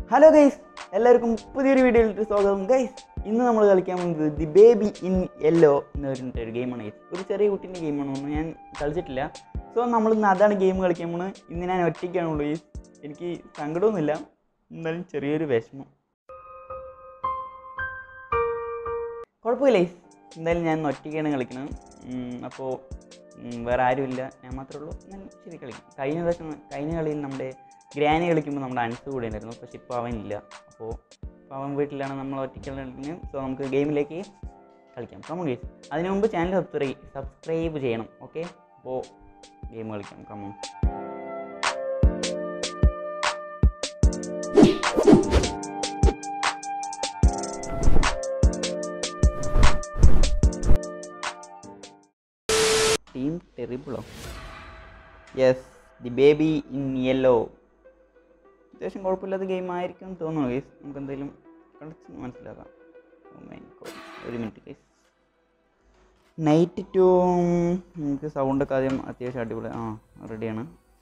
Hello guys എല്ലാവർക്കും പുതിയൊരു വീഡിയോയിലേക്ക് സ്വാഗതം ഗൈസ് ഇന്ന് നമ്മൾ കളിക്കാൻ പോകുന്നത് ദി ബേബി ഇൻ യെല്ലോ എന്ന് പറഞ്ഞിട്ട് ഒരു ഗെയിമാണ് ഗൈസ് ഒരു ചെറിയ കുട്ടീൻ്റെ ഗെയിമാണ് ഒന്നും ഞാൻ കളിച്ചിട്ടില്ല സോ നമ്മൾ ഇന്ന് അതാണ് ഗെയിം കളിക്കാൻ പോകുന്നത് ഇന്ന് ഞാൻ ഒറ്റയ്ക്കാണുള്ളൂ ഗൈസ് എനിക്ക് സങ്കടമൊന്നുമില്ല എന്നാലും ചെറിയൊരു വിഷമം കുഴപ്പമില്ല ഗൈസ് എന്തായാലും ഞാൻ ഇന്ന് ഒറ്റയ്ക്കാണ് കളിക്കുന്നത് അപ്പോൾ വേറെ ആരുമില്ല ഞാൻ മാത്രമേ ഉള്ളൂ ഞാൻ ശരി കളിക്കും കഴിഞ്ഞ ദിവസം കഴിഞ്ഞ കളിയിൽ നമ്മുടെ ഗ്രാനി കളിക്കുമ്പോൾ നമ്മുടെ അൻസ് കൂടെ ഉണ്ടായിരുന്നു പക്ഷെ ഇപ്പോൾ അവനില്ല അപ്പോൾ ഇപ്പോൾ അവൻ വീട്ടിലാണ് നമ്മൾ ഒറ്റയ്ക്ക് കളിക്കുന്നത് സോ നമുക്ക് ഗെയിമിലേക്ക് കളിക്കാം കമൺ ഗെയ്സ് അതിനു മുമ്പ് ചാനൽ സബ്സ്ക്രൈബ് സബ്സ്ക്രൈബ് ചെയ്യണം ഓക്കെ അപ്പോൾ ഗെയിം കളിക്കാം കമൺ ടീം ടെറിബിളോ yes the baby in yellow അത്യാവശ്യം കുഴപ്പമില്ലാത്ത ഗെയിം ആയിരിക്കും എന്ന് തോന്നുന്നു ഗൈസ് നമുക്ക് എന്തെങ്കിലും കളിച്ച് മനസ്സിലാക്കാം Oh my God. ഒരു മിനിറ്റ് ഗൈസ് നൈറ്റ് ടു നമുക്ക് സൗണ്ടൊക്കെ ആദ്യം അത്യാവശ്യം അടിപൊളി ആ റെഡിയാണ്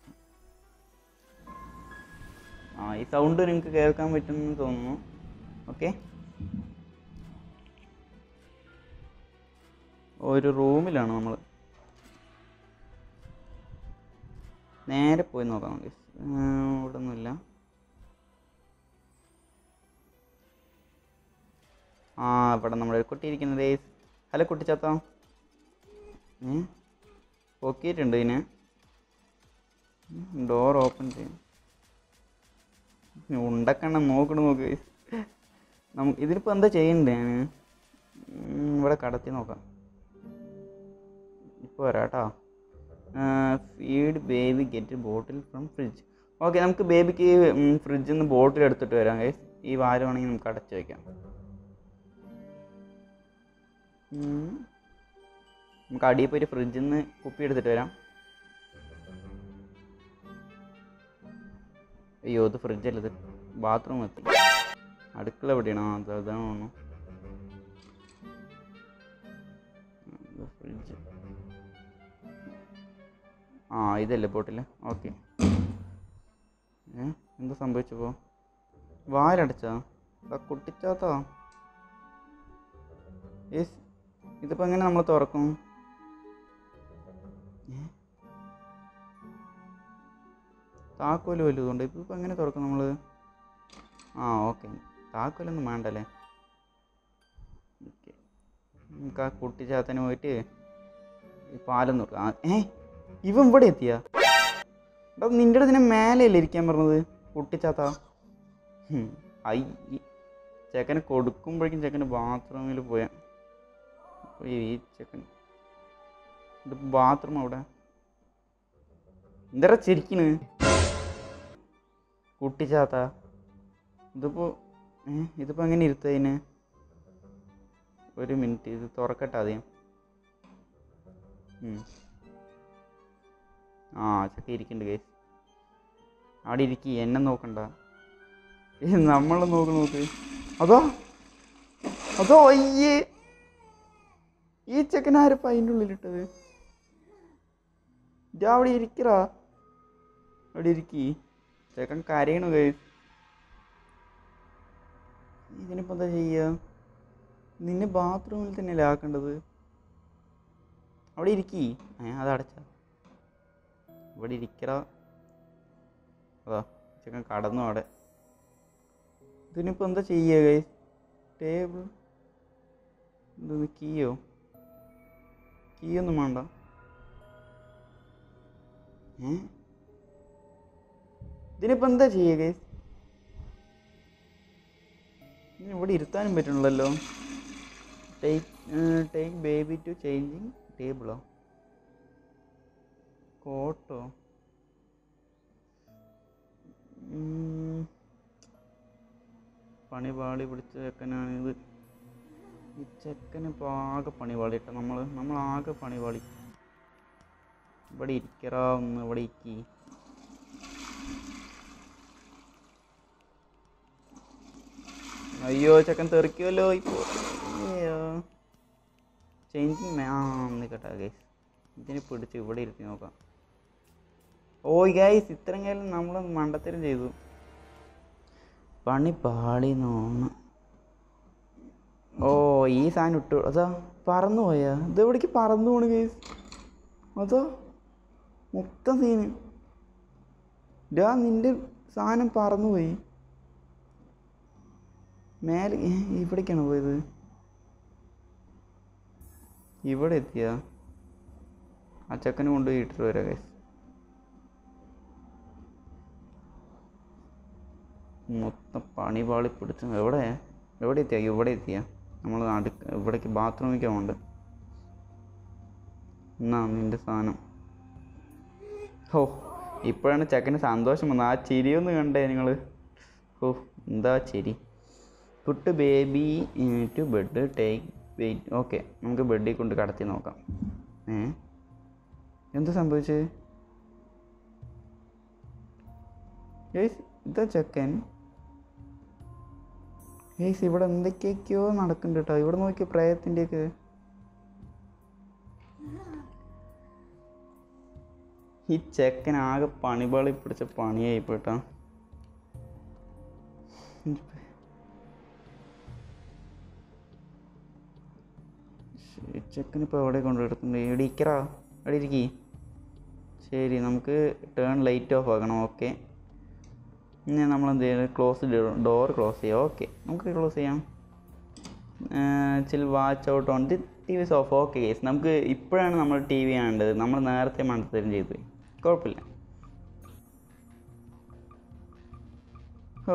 ആ ഈ സൗണ്ട് നിങ്ങൾക്ക് കേൾക്കാൻ പറ്റുമെന്ന് തോന്നുന്നു ഓക്കെ ഒരു റൂമിലാണ് നമ്മൾ നേരെ പോയി നോക്കാം ഗൈസ് ഇവിടെ ഒന്നുമില്ല ആ ഇവിടെ നമ്മുടെ ഒരു കുട്ടി ഇരിക്കുന്നത് ഗൈസ് ഹലോ കുട്ടി ചത്ത ഏ പൊക്കിയിട്ടുണ്ട് ഇതിനെ ഡോർ ഓപ്പൺ ചെയ്യും ഉണ്ടക്കണ്ണം നോക്കണ നോക്ക് ഗൈസ് നമുക്ക് ഇതിനിപ്പോൾ എന്താ ചെയ്യണ്ടേ ഞാൻ ഇവിടെ കടത്തി നോക്കാം ഇപ്പോൾ വരാം കേട്ടോ feed baby get bottle from fridge okay നമുക്ക് ബേബിക്ക് ഫ്രിഡ്ജിൽ നിന്ന് ബോട്ടിൽ എടുത്തിട്ട് വരാം ഗൈസ് ഈ വാരം വേണമെങ്കിൽ നമുക്ക് അടച്ചു വയ്ക്കാം ഉം. നമുക്ക് അടിയിൽ പോയിട്ട് ഫ്രിഡ്ജിൽ നിന്ന് കുപ്പി എടുത്തിട്ട് വരാം അയ്യോ ഇത് ഫ്രിഡ്ജല്ല ഇത് ബാത്റൂം എത്തി അടുക്കള എവിടെയാണ് ആ അത് അതാണ് തോന്നുന്നു ഫ്രിഡ്ജ് ആ ഇതല്ലേ ബോട്ടിൽ ഓക്കെ ഏ എന്താ സംഭവിച്ചപ്പോ വാലടച്ചാ കുട്ടിച്ചാത്താ യെസ് ഇതിപ്പോൾ എങ്ങനെ നമ്മൾ തുറക്കും ഏ? താക്കോല് വലുതുണ്ട് ഇപ്പം ഇപ്പം എങ്ങനെ തുറക്കും നമ്മൾ ആ ഓക്കെ താക്കോലൊന്നും വേണ്ടല്ലേ ഓക്കെ നമുക്ക് ആ കുട്ടിച്ചാത്തന് പോയിട്ട് ഈ പാലം തുറക്കാം ആ, ഏ ഇവൻ ഇവിടെ എത്തിയാ എടാ നിൻ്റെ അടുത്ത് ഇതിനെ മേലെയല്ലേ ഇരിക്കാൻ പറഞ്ഞത് കുട്ടിച്ചാത്ത ഹും, ഐ ഈ ചെക്കന് കൊടുക്കുമ്പോഴേക്കും ചെക്കന് ബാത്റൂമിൽ പോയാ അപ്പോൾ ഈ ചെക്കൻ ഇത് ബാത്റൂം അവിടെ എന്താ ചിരിക്കണ് കുട്ടിച്ചാത്ത ഇതിപ്പോൾ ഏ ഇതിപ്പോൾ എങ്ങനെ ഇരുത്ത അതിന് ഒരു മിനിറ്റ് ഇത് തുറക്കട്ടെ ആദ്യം ഉം. ആ ചക്ക ഇരിക്കുന്നുണ്ട് കേസ് അവിടെ ഇരിക്കി എന്നെ നോക്കണ്ട നമ്മൾ നോക്ക് നോക്ക് അതോ അതോ അയ്യേ ഈ ചെക്കൻ ആരപ്പ അതിൻ്റെ ഉള്ളിലിട്ടത് ഇതാ അവിടെ ഇരിക്കറാ അവിടെ ഇരിക്കി ചെക്കൻ കരയണു കേസ് ഇതിനിപ്പോൾ എന്താ ചെയ്യുക നിന്നെ ബാത്റൂമിൽ തന്നെയല്ലേ ആക്കേണ്ടത് അവിടെ ഇരിക്കി ഏ അത് അടച്ച ഇവിടെ ഇരിക്കടാ അതാ ചെക്കൻ കടന്നു അവിടെ ഇതിനിപ്പോൾ എന്താ ചെയ്യുക ഗൈസ് ടേബിൾ എന്തൊന്ന് കീയോ കീയൊന്നും വേണ്ട ഏ ഇതിനിപ്പോൾ എന്താ ചെയ്യുക ഗൈസ് ഇതിന് ഇവിടെ ഇരുത്താനും പറ്റണല്ലോ take take baby to changing ടേബിളോ കോട്ടോ ഉം. പണി പാളി പിടിച്ച ചെക്കനാണിത് ഈ ചെക്കന് ഇപ്പോൾ ആകെ പണി പാളിട്ട നമ്മൾ നമ്മൾ ആകെ പണി പാളി ഇവിടെ ഇരിക്കറാ ഒന്ന് ഇവിടെ ഇരിക്കി അയ്യോ ചെക്കൻ തെറിക്കുമല്ലോ ഇപ്പോൾ അയ്യോ ചേഞ്ചിങ് ആ നിൽക്കട്ടെ ഗൈസ് ഇതിനെ പിടിച്ച് ഇവിടെ ഇരുത്തി നോക്കാം ഓ ഗൈസ് ഇത്രയും കാലം നമ്മൾ മണ്ടത്തരം ചെയ്തു പണി പാളി നോന്ന് ഓ ഈ സാധനം ഇട്ടു അതാ പറന്നു പോയാ ഇത് എവിടേക്ക് പറന്നു പോണ് കേസ് അതാ മൊത്തം സീന് ഡാ നിന്റെ സാധനം പറന്നു പോയി മേലെ ഏ, ഇവിടേക്കാണ് പോയത് ഇവിടെ എത്തിയ ആ ചെക്കനെ കൊണ്ടുപോയി ഇട്ടിട്ട് വരാം കേസ് മൊത്തം പണി പാളി പിടിച്ചു എവിടെ എവിടെ എത്തിയ ഇവിടെ എത്തിയ നമ്മൾ അടു ഇവിടേക്ക് ബാത്റൂമിലേക്ക് പോകണ്ട് എന്നാ നിന്റെ സാധനം ഓ ഇപ്പോഴാണ് ചെക്കന് സന്തോഷം വന്നത് ആ ചിരിയൊന്ന് കണ്ടേ നിങ്ങൾ ഓ എന്താ ചിരി put baby to bed take wait okay നമുക്ക് ബെഡിൽ കൊണ്ട് കടത്തി നോക്കാം ഏ എന്താ സംഭവിച്ചത് ഗൈസ് ഇതാ ചെക്കൻ ഗൈസ് ഇവിടെ എന്തൊക്കെയൊക്കെയോ നടക്കുന്നുണ്ട് കേട്ടോ ഇവിടെ നോക്കിയ പ്രയത്തിൻ്റെയൊക്കെ ഈ ചെക്കൻ ആകെ പണിപാളി പിടിച്ച പണിയായി പോട്ടാ ചെക്കനിപ്പോൾ എവിടെ കൊണ്ട് കിടക്കുന്നത് ഇവിടെ ഇക്കറാ എവിടെ ഇരിക്കി ശരി നമുക്ക് ടേൺ ലൈറ്റ് ഓഫ് ആക്കണം ഓക്കെ ഇനി നമ്മൾ എന്ത് ചെയ്യണം ക്ലോസ് ഡോർ ക്ലോസ് ചെയ്യാം ഓക്കെ നമുക്ക് ക്ലോസ് ചെയ്യാം chill watch out on the T V off okay കേസ് നമുക്ക് ഇപ്പോഴാണ് നമ്മൾ ടി വി കാണേണ്ടത് നമ്മൾ നേരത്തെ മണ്ടത്തരം ചെയ്തു പോയി കുഴപ്പമില്ല ഓ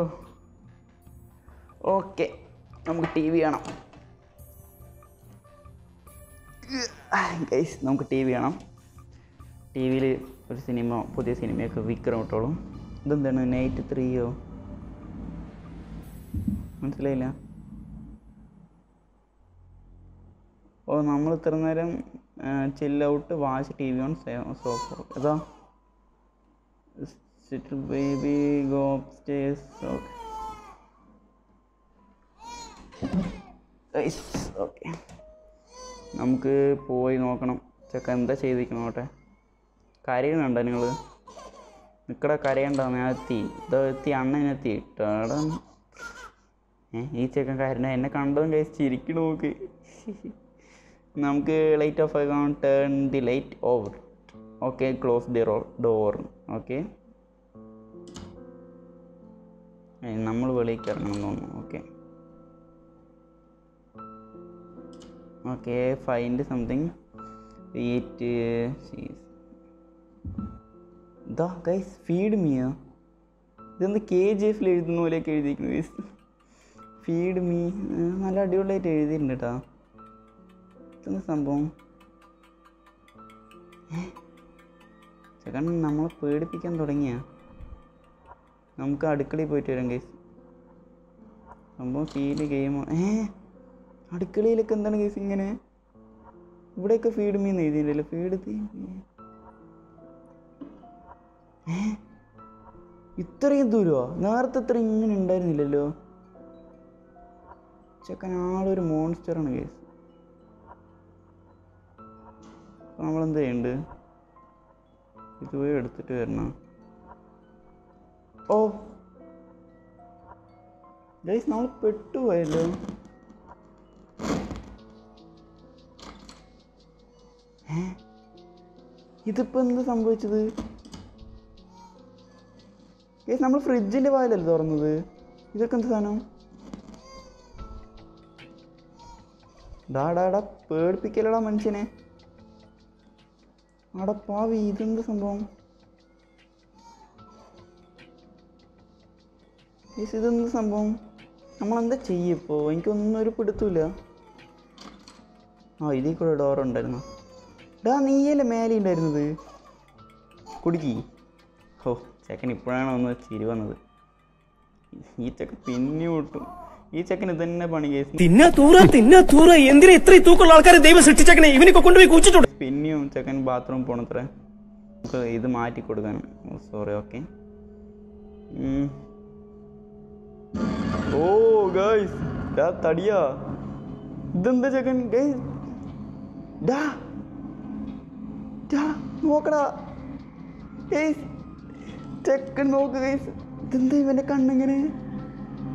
ഓക്കെ നമുക്ക് ടി വി കാണാം ഗൈസ് നമുക്ക് ടി വി കാണാം ടി വിയിൽ ഒരു സിനിമ പുതിയ സിനിമയൊക്കെ വിക്രം ഇട്ടോളും ഇതെന്താണ് നൈറ്റ് ത്രീയോ മനസ്സിലായില്ല ഓ നമ്മൾ ഇത്ര നേരം chill out watch T V on sofa അതാ sit baby go stairs okay okay നമുക്ക് പോയി നോക്കണം ചെക്ക എന്താ ചെയ്തിരിക്കണം നോട്ടെ കരയുന്നുണ്ടോ നിങ്ങൾ നിക്കടെ കരയണ്ട ഞാൻ എത്തി ഇതാ എത്തി അണ്ണനെത്തി ടേടം ഏ ഈ ചെക്കൻ കരണ്ട എന്നെ കണ്ടതും കഴിച്ച് ചിരിക്കണ നോക്ക് നമുക്ക് ലൈറ്റ് ഓഫ് ആക്കാം turn the light over okay close the door okay നമ്മൾ വെളിയിലേക്ക് ഇറങ്ങണം തോന്നുന്നു okay okay find something eat ഇതാ ഗൈസ് ഫീഡ് മീയാ ഇതെന്ത് കെ ജി എഫിൽ എഴുതുന്ന പോലെയൊക്കെ എഴുതിയിരിക്കുന്നു ഗൈസ് ഫീഡ് മീ നല്ല അടിപൊളിയായിട്ട് എഴുതിയിട്ടുണ്ട് കേട്ടോ ഇതെന്താ സംഭവം ഏ? ചേട്ടൻ നമ്മളെ പേടിപ്പിക്കാൻ തുടങ്ങിയ നമുക്ക് അടുക്കളയിൽ പോയിട്ട് വരാം ഗൈസ് സംഭവം ഫീഡ് ഗെയിം ഏ അടുക്കളയിലൊക്കെ എന്താണ് കേസ് ഇങ്ങനെ ഇവിടെയൊക്കെ ഫീഡ് മീന്ന് എഴുതിയില്ലല്ലോ ഫീഡ് ഏ ഇത്രയും ദൂരമോ നേരത്തെ ഇത്ര ഇങ്ങനെ ഉണ്ടായിരുന്നില്ലല്ലോ ചെക്കൻ ആളൊരു മോൺസ്റ്ററാണ് കേസ് അപ്പോൾ നമ്മളെന്ത് ചെയ്യണ്ട് ഇതുപോയി എടുത്തിട്ട് വരണം ഓ ഗൈസ് നമ്മൾ പെട്ടുപോയല്ലോ ഏ? ഇതിപ്പോ എന്താ സംഭവിച്ചത് കേസ് നമ്മൾ ഫ്രിഡ്ജിന്റെ വായിലല്ലേ തുറന്നത് ഇതൊക്കെ എന്ത് സാധനം ഡാ ഡാ ഡാ പേടിപ്പിക്കലടാ മനുഷ്യനെ ആടാ പാവി ഇതെന്ത് സംഭവം കേസ് ഇതെന്ത് സംഭവം നമ്മളെന്താ ചെയ്യപ്പോ എനിക്കൊന്നും ഒരു പിടുത്തൂല ആ ഇതിൽ കൂടെ ഡോർ ഉണ്ടായിരുന്നു ഡാ നീയല്ലേ മേലെ ഉണ്ടായിരുന്നത് കുടുക്കി ഓ ചെക്കൻ ഇപ്പോഴാണ് ഒന്ന് ചിരി വന്നത് ഈ ചെക്കൻ പിന്നെ വിട്ടു ഈ ചെക്കൻ ഇത് തന്നെ പണി കേസ് തിന്ന തൂറ തിന്ന തൂറ എന്തിനാ ഇത്രയും തൂക്കമുള്ള ആൾക്കാരെ ദൈവം സൃഷ്ടിച്ചേക്കണേ ഇവനൊക്കെ കൊണ്ടുപോയി കുച്ചിട്ടുണ്ട് പിന്നെയും ചെക്കൻ ബാത്റൂം പോണത്ര നമുക്ക് ഇത് മാറ്റി കൊടുക്കാനും സോറി ഓക്കെ ഓ ഗൈസ് ഡാ തടിയാ ഇതെന്താ ചെക്കൻ ഗൈസ് ഡാ ഡാ നോക്കടാ ഗൈസ് ചെക്കൻ നോക്ക് ഗൈസ് ഇതെന്താ ഇവൻ്റെ കണ്ണിങ്ങനെ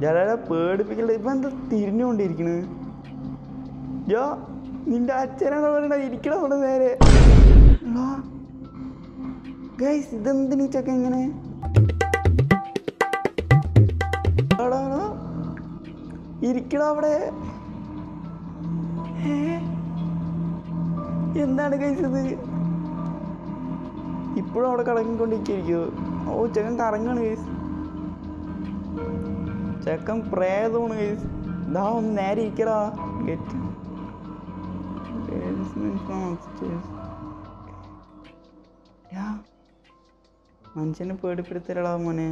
ജാലാ പേടിപ്പിക്കണ്ട ഇപ്പം എന്താ തിരിഞ്ഞുകൊണ്ടിരിക്കണ് യോ നിന്റെ അച്ഛനാണോ പറയണ ഇരിക്കണം അവിടെ നേരെ ഗൈസ് ഇതെന്തിനീ ചക്ക ഇങ്ങനെ എടാ, എടാ. ഇരിക്കടാ അവിടെ ഏ? എന്താണ് ഗൈസ് ഇത് ഇപ്പോഴും അവിടെ കറങ്ങിക്കൊണ്ടിരിക്കുമോ ഓ ചെക്കൻ കറങ്ങാണ് ഗൈസ് ചെക്കൻ പ്രേതമാണ് ഗൈസ് ഇതാ ഒന്ന് നേരെ ഇരിക്കടാ ഗെറ്റ് മനുഷ്യനെ പേടിപ്പെടുത്തലടാ മോനെ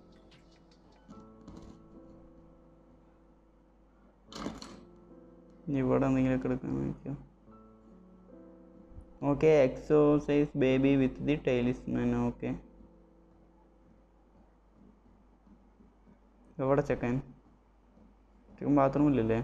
ഇനി ഇവിടെ എന്തെങ്കിലുമൊക്കെ എടുക്കാൻ നോക്കിയോ okay exorcise baby with the talisman okay എവിടെ ചെക്കൻ ചെക്കൻ ബാത്റൂമില്ലല്ലേ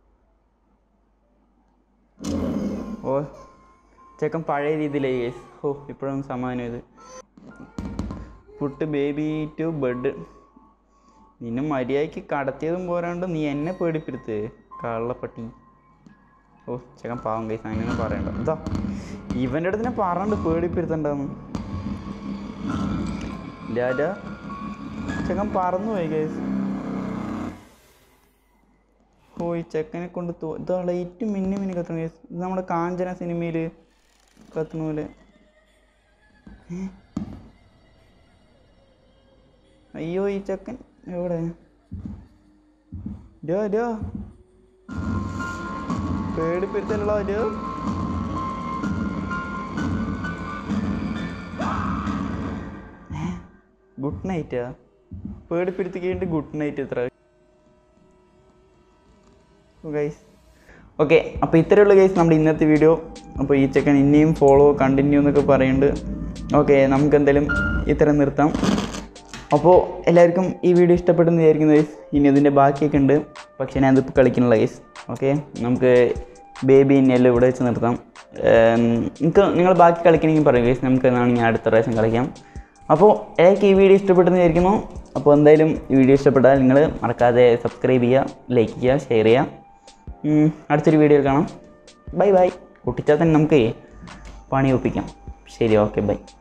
ഓ ചെക്കൻ പഴയ രീതിയിലായി കേസ് ഓ ഇപ്പോഴും സമാനം ഇത് പുട്ട് ബേബി ടു ബെഡ് നിന്നെ മര്യാദയ്ക്ക് കടത്തിയതും പോരാണ്ട് നീ എന്നെ പേടിപ്പെടുത്ത് കള്ളപ്പട്ടി ഓ ചെക്കൻ പാവം കൈസ് അങ്ങനെ പറയണ്ട എന്താ ഇവൻ്റെ അടുത്ത് ഞാൻ പറഞ്ഞിട്ട് പേടിപ്പെടുത്തണ്ടെന്ന് ഇല്ലാല ചെക്കൻ പറന്നു പോയി കേസ് ഓ ഈ ചെക്കനെ കൊണ്ട് തോ ഇതാ ലൈറ്റ് മിന്നി മിന്നി കത്തണ കേസ് ഇത് നമ്മുടെ കാഞ്ചന സിനിമയിൽ കത്തണ പോലെ ഏ? അയ്യോ ഈ ചെക്കൻ എവിടെ ഡോ ഡോ പേടിപ്പെടുത്തലുള്ള ഒരു ഗുഡ് നൈറ്റാ പേടിപ്പെടുത്തിക്കേണ്ടി ഗുഡ് നൈറ്റ് എത്ര ഗൈസ് ഓക്കെ അപ്പോൾ ഇത്രയുള്ള ഗൈസ് നമ്മുടെ ഇന്നത്തെ വീഡിയോ അപ്പോൾ ഈ ചെക്കൻ ഇനിയും ഫോളോ കണ്ടിന്യൂ എന്നൊക്കെ പറയുന്നുണ്ട് ഓക്കെ നമുക്ക് എന്തായാലും ഇത്ര നിർത്താം അപ്പോൾ എല്ലാവർക്കും ഈ വീഡിയോ ഇഷ്ടപ്പെട്ടെന്ന് വിചാരിക്കുന്ന ഗൈസ് ഇനി ഇതിൻ്റെ ബാക്കിയൊക്കെ ഉണ്ട് പക്ഷേ ഞാൻ ഇതിപ്പോൾ കളിക്കുന്നില്ല ഗൈസ് ഓക്കെ നമുക്ക് ബേബി ഇനിയെല്ലാം ഇവിടെ വെച്ച് നിർത്താം ഏം, നിങ്ങൾക്ക് നിങ്ങൾ ബാക്കി കളിക്കണമെങ്കിൽ പറയും ഗൈസ് നമുക്ക് എന്നാണെങ്കിൽ അടുത്ത പ്രാവശ്യം കളിക്കാം അപ്പോൾ എല്ലാവർക്കും ഈ വീഡിയോ ഇഷ്ടപ്പെട്ടെന്ന് വിചാരിക്കുന്നു അപ്പോൾ എന്തായാലും ഈ വീഡിയോ ഇഷ്ടപ്പെട്ടാൽ നിങ്ങൾ മറക്കാതെ സബ്സ്ക്രൈബ് ചെയ്യുക ലൈക്ക് ചെയ്യുക ഷെയർ ചെയ്യുക ഉം, അടുത്തൊരു വീഡിയോയിൽ കാണാം ബൈ ബൈ പൊട്ടിച്ചാൽ തന്നെ നമുക്ക് പണി ഒപ്പിക്കാം ശരി ഓക്കെ ബൈ